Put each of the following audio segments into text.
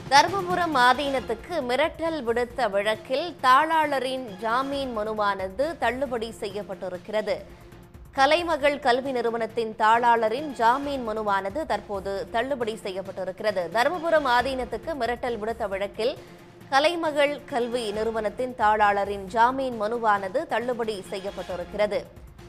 தருமபுரம் ஆதீனத்துக்கு மிரட்டல் விடுத்த வழக்கில் தாளாளரின் ஜாமீன் மனுவானது தள்ளுபடி செய்யப்பட்டிருக்கிறது கலைமகள் கல்வி நிறுவனத்தின் தாளாளரின் ஜாமீன் மனுவானது தற்போது தள்ளுபடி செய்யப்பட்டிருக்கிறது தருமபுரம் ஆதீனத்துக்கு மிரட்டல் விடுத்த வழக்கில் கலைமகள் கல்வி நிறுவனத்தின் தாளாளரின் ஜாமீன் மனுவானது தள்ளுபடி செய்யப்பட்டிருக்கிறது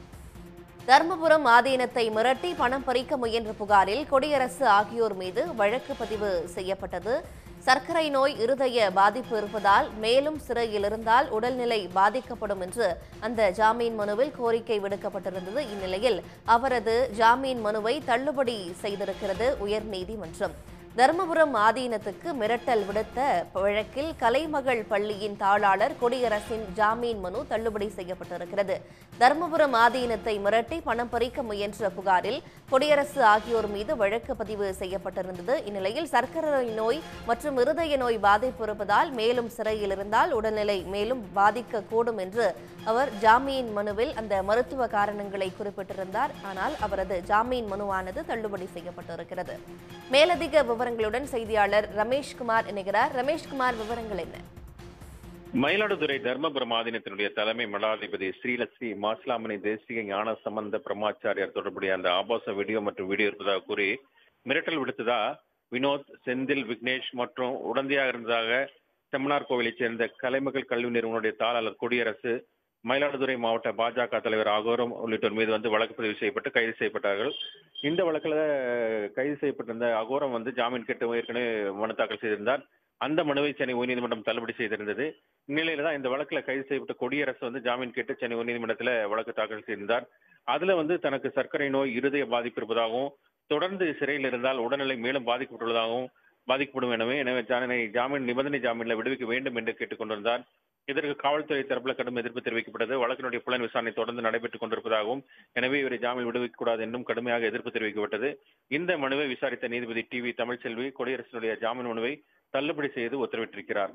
தர்மபுரம் ஆதீனத்தை மிரட்டி பணம் பறிக்க முயன்ற புகாரில் கொடியரசு ஆகியோர் மீது வழக்கு பதிவு செய்யப்பட்டது சர்க்கரை நோய் இருதய பாதிப்பு இருப்பதால் மேலும் சிறையில் இருந்தால் உடல்நிலை பாதிக்கப்படும் என்று அந்த ஜாமீன் மனுவில் கோரிக்கை விடுக்கப்பட்டிருந்தது இந்நிலையில் அவரது ஜாமீன் மனுவை தள்ளுபடி செய்திருக்கிறது உயர்நீதிமன்றம் தர்மபுரம் ஆதீனத்துக்கு மிரட்டல் விடுத்த வழக்கில் கலைமகள் பள்ளியின் தாளாளர் கொடியரசின் ஜாமீன் மனு தள்ளுபடி செய்யப்பட்டிருக்கிறது தர்மபுரம் ஆதீனத்தை மிரட்டி பணம் பறிக்க முயன்ற புகாரில் கொடியரசு ஆகியோர் மீது வழக்கு பதிவு செய்யப்பட்டிருந்தது இந்நிலையில் சர்க்கரை நோய் மற்றும் இருதய நோய் பாதிப்பு இருப்பதால் மேலும் சிறையில் இருந்தால் உடல்நிலை மேலும் பாதிக்கக்கூடும் என்று அவர் ஜாமீன் மனுவில் அந்த மருத்துவ காரணங்களை குறிப்பிட்டிருந்தார் ஆனால் அவரது ஜாமீன் மனுவானது தள்ளுபடி செய்யப்பட்டிருக்கிறது மேலதிக விவரங்களுடன் செய்தியாளர் ரமேஷ்குமார் இணைகிறார் ரமேஷ்குமார் விவரங்கள் என்ன மயிலாடுதுறை தர்மபுரம் ஆதீனத்தினுடைய தலைமை மடாதிபதி ஸ்ரீலஸ்ரீ மாசிலாமணி தேசிக ஞான சம்பந்த பிரம்மாச்சாரியார் தொடர்புடைய அந்த ஆபாச வீடியோ மற்றும் வீடியோ இருப்பதாக கூறி மிரட்டல் விடுத்ததா வினோத் செந்தில் விக்னேஷ் மற்றும் உடந்தையாக இருந்ததாக செம்மனார் கோவிலைச் சேர்ந்த கலைமகள் கல்வி நிறுவனுடைய தாளாளர் கொடியரசு மயிலாடுதுறை மாவட்ட பாஜக தலைவர் ஆகோரம் உள்ளிட்டோர் மீது வந்து வழக்கு பதிவு செய்யப்பட்டு கைது செய்யப்பட்டார்கள் இந்த வழக்கில் கைது செய்யப்பட்டிருந்த அகோரம் வந்து ஜாமீன் கேட்டு ஏற்கனவே மனு தாக்கல் செய்திருந்தார் அந்த மனுவை சென்னை உயர்நீதிமன்றம் தள்ளுபடி செய்திருந்தது இந்நிலையில தான் இந்த வழக்கில் கைது செய்யப்பட்ட கொடியரசு வந்து ஜாமீன் கேட்டு சென்னை உயர்நீதிமன்றத்தில் வழக்கு தாக்கல் செய்திருந்தார் அதுல வந்து தனக்கு சர்க்கரை நோய் இருதய பாதிப்பு இருப்பதாகவும் தொடர்ந்து சிறையில் இருந்தால் உடல்நிலை மேலும் பாதிக்கப்பட்டுள்ளதாகவும் பாதிக்கப்படும் எனவே எனவே ஜாமீனை ஜாமீன் நிபந்தனை ஜாமீனில் விடுவிக்க வேண்டும் என்று கேட்டுக்கொண்டிருந்தார் இதற்கு காவல்துறை தரப்பில் கடும் எதிர்ப்பு தெரிவிக்கப்பட்டது வழக்கினுடைய புலன் விசாரணை தொடர்ந்து நடைபெற்றுக் கொண்டிருப்பதாகவும் எனவே இவரை ஜாமீன் விடுவிக்கக்கூடாது என்றும் கடுமையாக எதிர்ப்பு தெரிவிக்கப்பட்டது இந்த மனுவை விசாரித்த நீதிபதி டி வி தமிழ்ச்செல்வி கொடியரசனுடைய ஜாமீன் மனுவை தள்ளுபடி செய்து உத்தரவிட்டிருக்கிறார்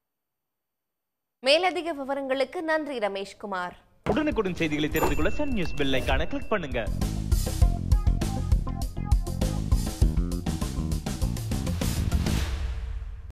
மேலதிக விவரங்களுக்கு நன்றி ரமேஷ்குமார் உடனுக்குடன் செய்திகளை தெரிந்து கொள்ள சன் நியூஸ் பெல் ஐகானை கிளிக் பண்ணுங்க